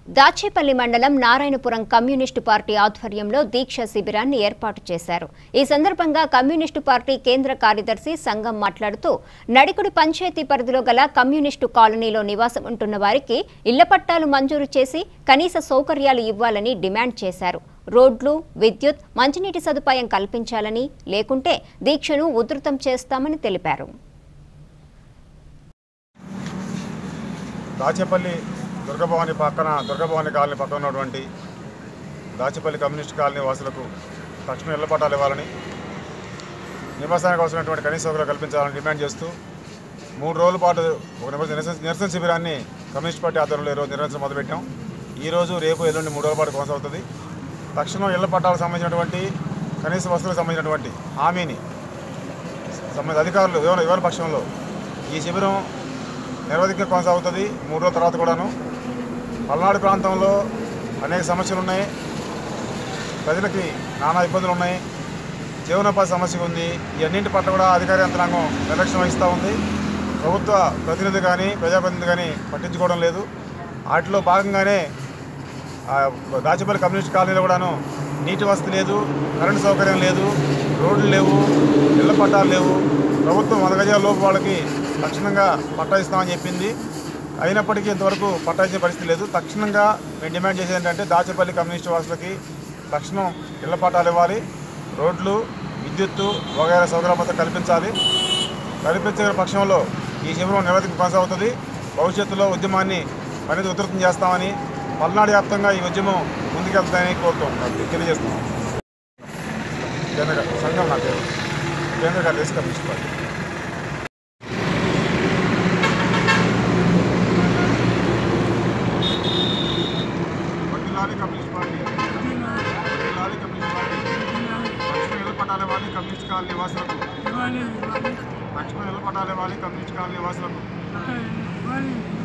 దాచేపల్లి మండలం Narayanapuram communist party ఆధ్వర్యంలో దీక్ష శిబిరాన్ని ఏర్పాటు చేశారు ఈ సందర్భంగా కమ్యూనిస్టు పార్టీ కేంద్ర కార్యదర్శి సంఘం మాట్లాడుతూ నడికుడి పంచాయతీ పరిధిలో గల కమ్యూనిస్టు కాలనీలో నివాసం ఉంటున్న వారికి ఇళ్ల పట్టాలు మంజూరు చేసి కనీస సౌకర్యాలు ఇవ్వాలని డిమాండ్ చేశారు రోడ్లు విద్యుత్ మంచినీటి సదుపాయం కల్పించాలని లేకుంటే దీక్షను ఉధృతం చేస్తామని తెలిపారు దాచేపల్లి దుర్గభవాని పక్కన దుర్గభవాని కాలనీ పక్కన ఉన్నటువంటి దాచేపల్లి కమ్యూనిస్ట్ కాలనీ వాసులకు తక్షణ ఇళ్ల పట్టాలు ఇవ్వాలని నివాసానికి అవసరమైనటువంటి కనీస సౌకర్యాలు కల్పించాలని డిమాండ్ చేస్తూ మూడు రోజుల పాటు ఒక నిరసన నిరసన- నిరసన శిబిరాన్ని కమ్యూనిస్ట్ పార్టీ ఆధ్వర్యంలో ఈరోజు నిర్వహించడం మొదలుపెట్టాం ఈ రోజు రేపు ఎల్లుండి మూడు రోజుల పాటు కొనసాగుతుంది తక్షణం ఇళ్ల పట్టాలకు సంబంధించినటువంటి కనీస వస్తువులకు సంబంధించినటువంటి హామీని సంబంధిత అధికారులు వివరణ వివరణ పక్షంలో ఈ శిబిరం నిరవధికంగా కొనసాగుతుంది మూడు రోజుల తర్వాత కూడాను పల్నాడు ప్రాంతంలో అనేక సమస్యలు ఉన్నాయి ప్రజలకి నానా ఇబ్బందులు ఉన్నాయి జీవనోపాధి సమస్య ఉంది ఈ అన్నింటి పట్ల కూడా అధికార యంత్రాంగం నిర్లక్ష్యం వహిస్తూ ఉంది ప్రభుత్వ ప్రతినిధి కానీ ప్రజాప్రతినిధి కానీ పట్టించుకోవడం లేదు వాటిలో భాగంగానే ఆ, దాచేపల్లి కమ్యూనిస్ట్ కాలనీలో కూడాను నీటి వసతి లేదు కరెంటు సౌకర్యం లేదు రోడ్లు లేవు ఇళ్ల పట్టాలు లేవు ప్రభుత్వం వంద గజాల లోపు వాళ్ళకి తక్షణంగా పట్టా ఇస్తామని చెప్పింది అయినప్పటికీ ఇంతవరకు పట్టా ఇచ్చే పరిస్థితి లేదు తక్షణంగా మేము డిమాండ్ చేసేది ఏంటంటే దాచేపల్లి కమ్యూనిస్ట్ వాసులకి తక్షణం ఇళ్ల పట్టాలు ఇవ్వాలి రోడ్లు విద్యుత్తు వగైరా సౌకర్యాలు మొత్తం కల్పించాలి కల్పించిన పక్షంలో ఈ శిబిరం నిరవధిక కొనసాగుతుంది భవిష్యత్తులో ఉద్యమాన్ని మరింత ఉధృతం చేస్తామని పల్నాడు వ్యాప్తంగా ఈ ఉద్యమం ముందుకెళ్తామని కోరుతాం తెలియజేస్తున్నాం కేంద్ర సంఘం నా పేరు కేంద్ర కార్యదర్శి కమ్యూనిస్ట్ పార్టీ వడ్డీలాలి కమ్యూనిస్ట్ పార్టీ వడ్డీలాలి కమ్యూనిస్ట్ పార్టీ లక్ష్మీ ఇళ్ల పట్టాలు ఇవ్వాలి కమ్యూనిస్ట్ కాలనీ నివాసులకు ఇవ్వాలి ఇవ్వాలి లక్ష్మీ ఇళ్ల పట్టాలు ఇవ్వాలి కమ్యూనిస్ట్ కాలనీ నివాసులకు ఇవ్వాలి